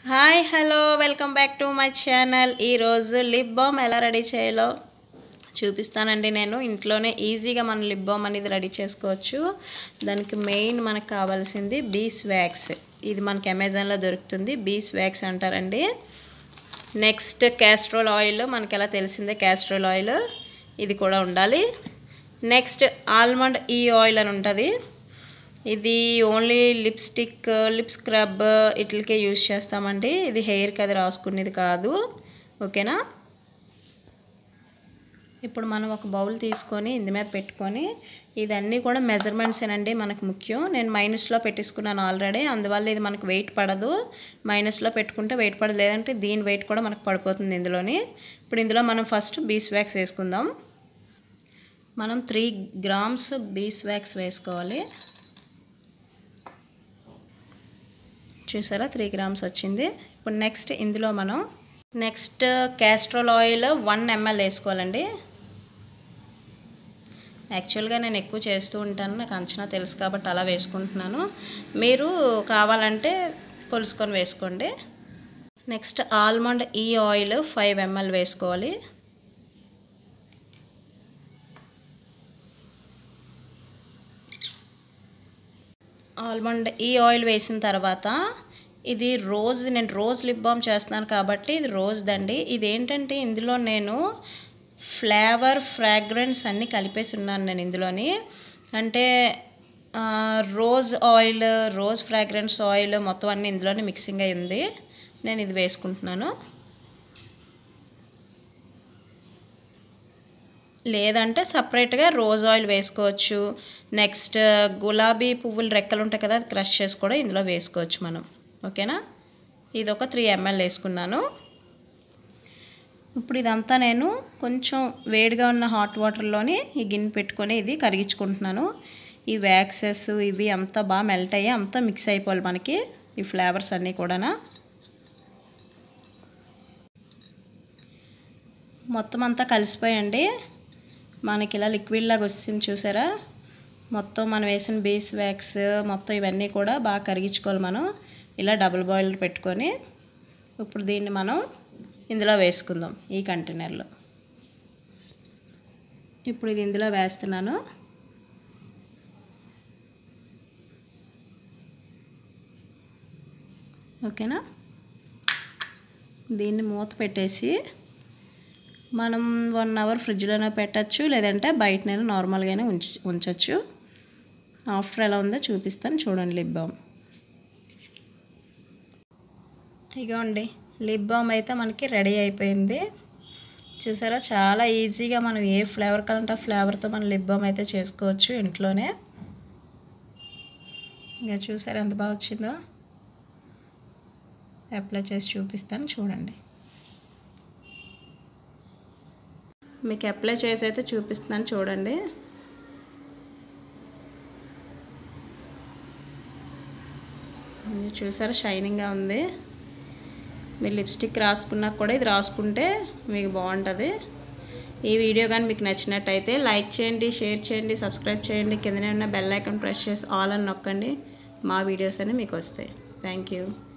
hi hello welcome back to my channel ఈరోజు lip balm ఎలా ready చేయాలో చూపిస్తానండి నేను ఇంట్లోనే ఈజీగా మనం లిప్ బామ్ అనేది రెడీ చేసుకోవచ్చు దానికి మెయిన్ మనకు కావాల్సింది బీస్ వ్యాక్స్ ఇది మనకి అమెజాన్లో దొరుకుతుంది బీస్ వ్యాక్స్ అంటారండి నెక్స్ట్ క్యాస్ట్రోల్ ఆయిల్ మనకి ఎలా తెలిసిందే క్యాస్ట్రోల్ ఆయిల్ ఇది కూడా ఉండాలి నెక్స్ట్ ఆల్మండ్ ఈ ఆయిల్ అని ఉంటుంది ఇది ఓన్లీ లిప్స్టిక్ లిప్ స్క్రబ్ ఇట్లకే యూజ్ చేస్తామండి ఇది హెయిర్కి అది రాసుకునేది కాదు ఓకేనా ఇప్పుడు మనం ఒక బౌల్ తీసుకొని ఇంది మీద పెట్టుకొని ఇదన్నీ కూడా మెజర్మెంట్స్ ఏనండి మనకు ముఖ్యం నేను మైనస్లో పెట్టేసుకున్నాను ఆల్రెడీ అందువల్ల ఇది మనకు వెయిట్ పడదు మైనస్లో పెట్టుకుంటే వెయిట్ పడదు లేదంటే దీని వెయిట్ కూడా మనకు పడిపోతుంది ఇందులోని ఇప్పుడు ఇందులో మనం ఫస్ట్ బీస్ వ్యాక్స్ వేసుకుందాం మనం త్రీ గ్రామ్స్ బీస్ వ్యాక్స్ వేసుకోవాలి చూసారా త్రీ గ్రామ్స్ వచ్చింది ఇప్పుడు నెక్స్ట్ ఇందులో మనం next castor oil one ml వేసుకోవాలండి యాక్చువల్గా నేను ఎక్కువ చేస్తూ ఉంటాను నాకు అంచనా తెలుసు కాబట్టి అలా వేసుకుంటున్నాను మీరు కావాలంటే కొలుసుకొని వేసుకోండి నెక్స్ట్ ఆల్మండ్ ఈ ఆయిల్ ఫైవ్ ఎంఎల్ వేసుకోవాలి ఆల్మండ్ ఈ ఆయిల్ వేసిన తర్వాత ఇది రోజ్ నేను రోజ్ లిప్ బామ్ చేస్తున్నాను కాబట్టి ఇది రోజ్ దండి ఇది ఏంటంటే ఇందులో నేను ఫ్లేవర్ ఫ్రాగ్రెన్స్ అన్నీ కలిపేసి ఉన్నాను నేను ఇందులోని అంటే rose oil rose fragrance oil మొత్తం అన్నీ ఇందులోనే మిక్సింగ్ అయింది నేను ఇది వేసుకుంటున్నాను లేదంటే సపరేట్గా రోజ్ ఆయిల్ వేసుకోవచ్చు నెక్స్ట్ గులాబీ పువ్వులు రెక్కలు ఉంటాయి కదా అది క్రష్ చేసి కూడా ఇందులో వేసుకోవచ్చు మనం ఓకేనా ఇది ఒక త్రీ ఎంఎల్ వేసుకున్నాను ఇప్పుడు ఇదంతా నేను కొంచెం వేడిగా ఉన్న హాట్ వాటర్లోని ఈ గిన్నె పెట్టుకొని ఇది కరిగించుకుంటున్నాను ఈ వ్యాక్సెస్ ఇవి అంతా బాగా మెల్ట్ అయ్యి అంతా మిక్స్ అయిపోవాలి మనకి ఈ ఫ్లేవర్స్ అన్నీ కూడా మొత్తం అంతా కలిసిపోయండి మనకి ఇలా లిక్విడ్ లాగా వస్తుంది చూసారా మొత్తం మనం వేసిన బేస్ వ్యాక్స్ మొత్తం ఇవన్నీ కూడా బాగా కరిగించుకోవాలి మనం ఇలా డబుల్ బాయిల్ పెట్టుకొని ఇప్పుడు దీన్ని మనం ఇందులో వేసుకుందాం ఈ కంటైనర్లో ఇప్పుడు ఇది ఇందులో వేస్తున్నాను ఓకేనా దీన్ని మూత పెట్టేసి మనం వన్ అవర్ ఫ్రిడ్జ్లోనే పెట్టచ్చు లేదంటే బయటనైనా నార్మల్గానే ఉంచ ఉంచవచ్చు ఆఫ్టర్ ఎలా ఉందో చూపిస్తాను చూడండి లిప్ బామ్ ఇగోండి లిప్ బామ్ అయితే మనకి రెడీ అయిపోయింది చూసారా చాలా ఈజీగా మనం ఏ ఫ్లేవర్ కావాలంటే ఆ ఫ్లేవర్తో మనం లిప్ బామ్ అయితే చేసుకోవచ్చు ఇంట్లోనే ఇంకా చూసారా ఎంత బాగా వచ్చిందో అప్లై చేసి చూపిస్తాను చూడండి మీకు అప్లై చేసి అయితే చూపిస్తున్నాను చూడండి చూసారా షైనింగ్గా ఉంది మీరు లిప్స్టిక్ రాసుకున్నా కూడా ఇది రాసుకుంటే మీకు బాగుంటుంది ఈ వీడియో కానీ మీకు నచ్చినట్టయితే లైక్ చేయండి షేర్ చేయండి సబ్స్క్రైబ్ చేయండి కిందనే ఉన్న బెల్ ఐకాన్ ప్రెస్ చేసి ఆల్ అని నొక్కండి మా వీడియోస్ అని మీకు వస్తాయి థ్యాంక్ యూ